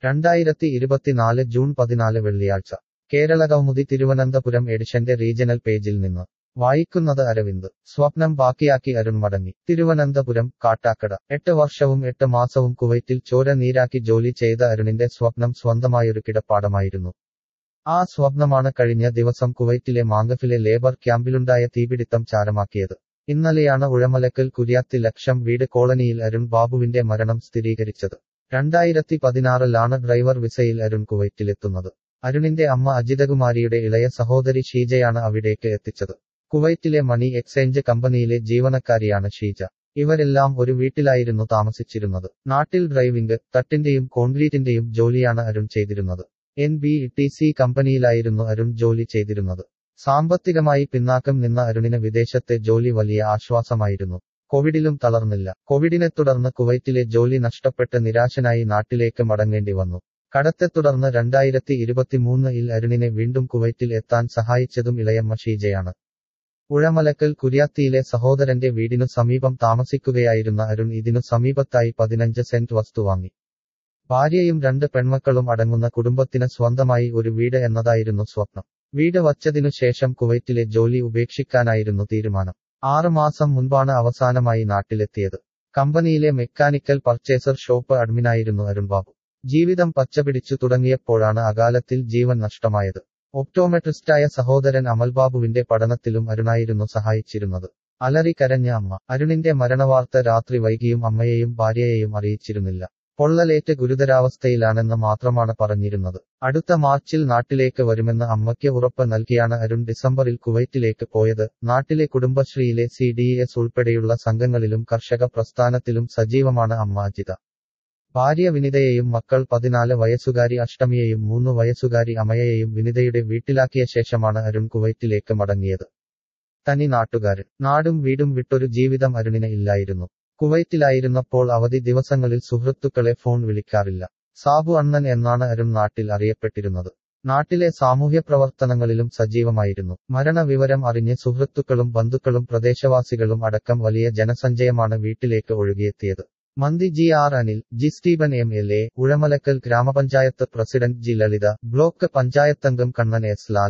രണ്ടായിരത്തി ഇരുപത്തിനാല് ജൂൺ പതിനാല് വെള്ളിയാഴ്ച കേരളകൗമുദി തിരുവനന്തപുരം എഡിഷന്റെ റീജണൽ പേജിൽ നിന്ന് വായിക്കുന്നത് അരവിന്ദ് സ്വപ്നം ബാക്കിയാക്കി അരുൺ മടങ്ങി തിരുവനന്തപുരം കാട്ടാക്കട എട്ട് വർഷവും എട്ട് മാസവും കുവൈറ്റിൽ ചോര നീരാക്കി ജോലി ചെയ്ത അരുണിന്റെ സ്വപ്നം സ്വന്തമായൊരു കിടപ്പാടമായിരുന്നു ആ സ്വപ്നമാണ് കഴിഞ്ഞ ദിവസം കുവൈറ്റിലെ മാങ്കഫിലെ ലേബർ ക്യാമ്പിലുണ്ടായ തീപിടിത്തം ചാരമാക്കിയത് ഇന്നലെയാണ് ഉഴമലക്കൽ കുര്യാത്തി ലക്ഷം വീട് കോളനിയിൽ അരുൺ ബാബുവിന്റെ മരണം സ്ഥിരീകരിച്ചത് രണ്ടായിരത്തി പതിനാറിലാണ് ഡ്രൈവർ വിസയിൽ അരുൺ കുവൈറ്റിലെത്തുന്നത് അരുണിന്റെ അമ്മ അജിതകുമാരിയുടെ ഇളയ സഹോദരി ഷീജയാണ് അവിടേക്ക് എത്തിച്ചത് കുവൈറ്റിലെ മണി എക്സ്ചേഞ്ച് കമ്പനിയിലെ ജീവനക്കാരിയാണ് ഷീജ ഇവരെല്ലാം ഒരു വീട്ടിലായിരുന്നു താമസിച്ചിരുന്നത് നാട്ടിൽ ഡ്രൈവിംഗ് തട്ടിന്റെയും കോൺക്രീറ്റിന്റെയും ജോലിയാണ് അരുൺ ചെയ്തിരുന്നത് എൻ ബി ടി സി കമ്പനിയിലായിരുന്നു അരുൺ ജോലി ചെയ്തിരുന്നത് സാമ്പത്തികമായി പിന്നാക്കം നിന്ന അരുണിന് വിദേശത്തെ ജോലി വലിയ ആശ്വാസമായിരുന്നു കോവിഡിലും തളർന്നില്ല കോവിഡിനെ തുടർന്ന് കുവൈറ്റിലെ ജോലി നഷ്ടപ്പെട്ട് നിരാശനായി നാട്ടിലേക്ക് മടങ്ങേണ്ടി വന്നു കടത്തെ തുടർന്ന് രണ്ടായിരത്തി ഇരുപത്തിമൂന്നിൽ അരുണിനെ വീണ്ടും കുവൈറ്റിൽ എത്താൻ സഹായിച്ചതും ഇളയമ്മ ഷീജയാണ് ഉഴമലക്കൽ കുര്യാത്തിയിലെ സഹോദരന്റെ വീടിനു സമീപം താമസിക്കുകയായിരുന്ന അരുൺ ഇതിനു സമീപത്തായി പതിനഞ്ച് സെന്റ് വസ്തു വാങ്ങി ഭാര്യയും രണ്ട് പെൺമക്കളും അടങ്ങുന്ന കുടുംബത്തിന് സ്വന്തമായി ഒരു വീട് എന്നതായിരുന്നു സ്വപ്നം വീട് വച്ചതിനു ശേഷം കുവൈറ്റിലെ ജോലി ഉപേക്ഷിക്കാനായിരുന്നു തീരുമാനം ആറ് മാസം മുൻപാണ് അവസാനമായി നാട്ടിലെത്തിയത് കമ്പനിയിലെ മെക്കാനിക്കൽ പർച്ചേസർ ഷോപ്പ് അഡ്മിനായിരുന്നു അരുൺ ബാബു ജീവിതം പച്ചപിടിച്ചു തുടങ്ങിയപ്പോഴാണ് അകാലത്തിൽ ജീവൻ നഷ്ടമായത് ഒപ്റ്റോമെട്രിസ്റ്റായ സഹോദരൻ അമൽബാബുവിന്റെ പഠനത്തിലും അരുണായിരുന്നു സഹായിച്ചിരുന്നത് അലറി കരഞ്ഞ അമ്മ അരുണിന്റെ മരണവാർത്ത രാത്രി വൈകിയും അമ്മയെയും ഭാര്യയെയും അറിയിച്ചിരുന്നില്ല പൊള്ളലേറ്റ് ഗുരുതരാവസ്ഥയിലാണെന്ന് മാത്രമാണ് പറഞ്ഞിരുന്നത് അടുത്ത മാർച്ചിൽ നാട്ടിലേക്ക് വരുമെന്ന് അമ്മയ്ക്ക് ഉറപ്പ് നൽകിയാണ് അരുൺ ഡിസംബറിൽ കുവൈറ്റിലേക്ക് പോയത് നാട്ടിലെ കുടുംബശ്രീയിലെ സി ഡി എസ് ഉൾപ്പെടെയുള്ള സംഘങ്ങളിലും കർഷക പ്രസ്ഥാനത്തിലും സജീവമാണ് അമ്മ അജിത ഭാര്യ വിനിതയെയും മക്കൾ പതിനാല് വയസ്സുകാരി അഷ്ടമിയെയും മൂന്ന് വയസ്സുകാരി അമയയെയും വിനിതയുടെ വീട്ടിലാക്കിയ ശേഷമാണ് അരുൺ കുവൈറ്റിലേക്ക് മടങ്ങിയത് തനി നാട്ടുകാരൻ നാടും വീടും വിട്ടൊരു ജീവിതം അരുണിന് ഇല്ലായിരുന്നു കുവൈറ്റിലായിരുന്നപ്പോൾ അവധി ദിവസങ്ങളിൽ സുഹൃത്തുക്കളെ ഫോൺ വിളിക്കാറില്ല സാബു അണ്ണൻ എന്നാണ് അരുൺ നാട്ടിൽ അറിയപ്പെട്ടിരുന്നത് നാട്ടിലെ സാമൂഹ്യ പ്രവർത്തനങ്ങളിലും സജീവമായിരുന്നു മരണവിവരം അറിഞ്ഞ് സുഹൃത്തുക്കളും ബന്ധുക്കളും പ്രദേശവാസികളും അടക്കം വലിയ ജനസഞ്ചയമാണ് വീട്ടിലേക്ക് ഒഴുകിയെത്തിയത് മന്തി G R Anil G Stephen M L A Uzhamalakkal ഗ്രാമപഞ്ചായത്ത് പ്രസിഡന്റ് ജി ലളിത ബ്ലോക്ക് പഞ്ചായത്തംഗം കണ്ണൻ എസ് ലാൽ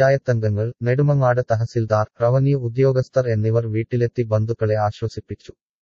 ഗ്രാമപഞ്ചായത്തംഗങ്ങൾ നെടുമങ്ങാട് തഹസിൽദാർ റവന്യൂ ഉദ്യോഗസ്ഥർ എന്നിവർ വീട്ടിലെത്തി ബന്ധുക്കളെ ആശ്വസിപ്പിച്ചു